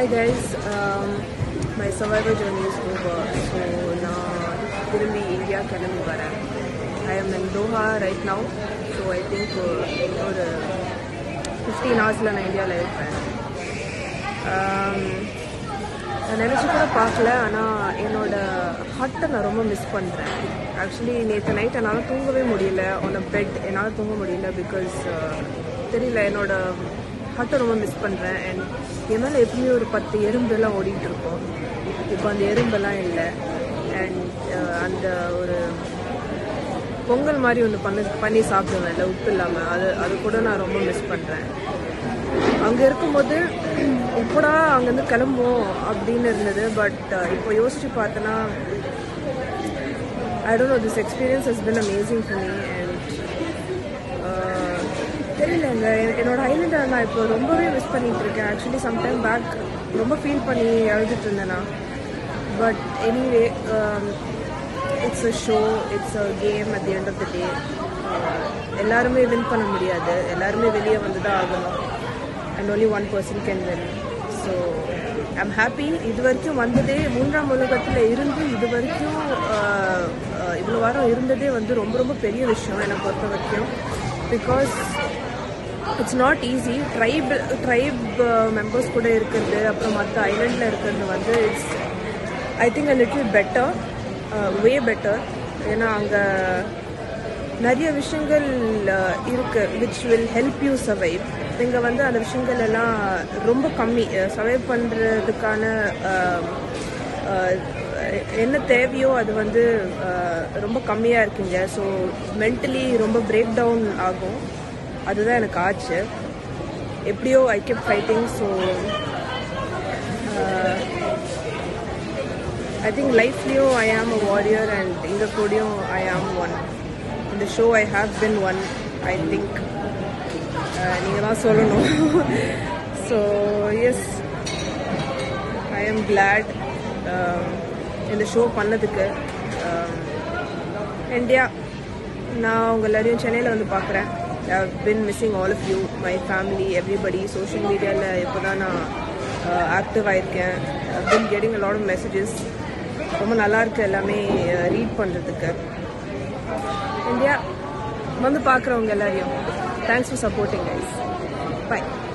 Hi guys, um, my survivor journey is over. So நான் திரும்பி India கிளம்பி வரேன் I am in Doha right now so I think ஒரு fifteen ஹவர்ஸில் நான் இந்தியாவில் இருப்பேன் Um, நான் நினச்சி கூட பார்க்கல ஆனால் என்னோட ஹட்டை நான் ரொம்ப மிஸ் பண்ணுறேன் ஆக்சுவலி நேற்று நைட் என்னால் தூங்கவே முடியல ஆன் அ பெட் என்னால் தூங்க முடியல பிகாஸ் தெரியல என்னோட ஹட்டை ரொம்ப மிஸ் பண்ணுறேன் அண்ட் என் மேலே எப்பவுமே ஒரு பத்து எறும்பெல்லாம் ஓடிட்டு இருக்கும் இப்போ அந்த எறும்பெல்லாம் இல்லை அண்ட் அந்த ஒரு பொங்கல் மாதிரி ஒன்று பண்ணி பண்ணி சாப்பிடுவேன்ல உப்பு இல்லாமல் அது அது கூட நான் ரொம்ப மிஸ் பண்ணுறேன் அங்கே இருக்கும்போது எப்படா அங்கேருந்து கிளம்புவோம் அப்படின்னு இருந்தது பட் இப்போ யோசிச்சு பார்த்தேன்னா I don't know this experience has been amazing for me and தெரியலங்க எ- என்னோட ஐலண்டை நான் இப்போ ரொம்பவே மிஸ் பண்ணிட்டு இருக்கேன் ஆக்சுவலி சம்டைம் பேக் ரொம்ப ஃபீல் பண்ணி எழுதிட்டு இருந்தேன் நான் but anyway it's a show it's a game at the end of the day எல்லாருமே வின் பண்ண முடியாது எல்லாருமே வெளியே வந்து தான் ஆகணும் and only one person can win so I'm happy இது வரைக்கும் வந்ததே மூன்றாம் உலகத்தில் இருந்து இது வரைக்கும் இவ்வளோ வாரம் இருந்ததே வந்து ரொம்ப ரொம்ப பெரிய விஷயம் என்னை பொறுத்த வரைக்கும் because it's not easy tribe tribe members கூட இருக்கிறது அப்புறம் மற்ற ஐலண்டில் இருக்கிறது வந்து it's I think a little better way better ஏன்னா அங்கே நிறைய விஷயங்கள் uh, இருக்கு which will help you survive இங்கே வந்து அந்த விஷயங்கள் எல்லாம் ரொம்ப கம்மி சர்வைவ் பண்ணுறதுக்கான என்ன தேவையோ அது வந்து uh, ரொம்ப கம்மியாக இருக்குங்க ஸோ மென்டலி ரொம்ப பிரேக் டவுன் ஆகும் அதுதான் எனக்கு ஆச்சு எப்படியோ I kept fighting so I think லைஃப்லேயும் I am a warrior and இங்கே கூடயும் ஐ ஆம் ஒன் இந்த show I have been won I think நீங்கள் தான் சொல்லணும் so yes I am glad இந்த ஷோ பண்ணதுக்கு இந்தியா நான் உங்கள் எல்லாரையும் சென்னையில் வந்து பார்க்குறேன் I been missing all of you my family everybody social மீடியாவில் இப்போ தான் நான் ஆக்டிவ் ஆயிருக்கேன் been getting a lot of messages ரொம்ப நல்லா இருக்கு எல்லாமே ரீட் பண்ணுறதுக்கு இந்தியா வந்து பார்க்குறவங்க எல்லாரையும் thanks for supporting guys by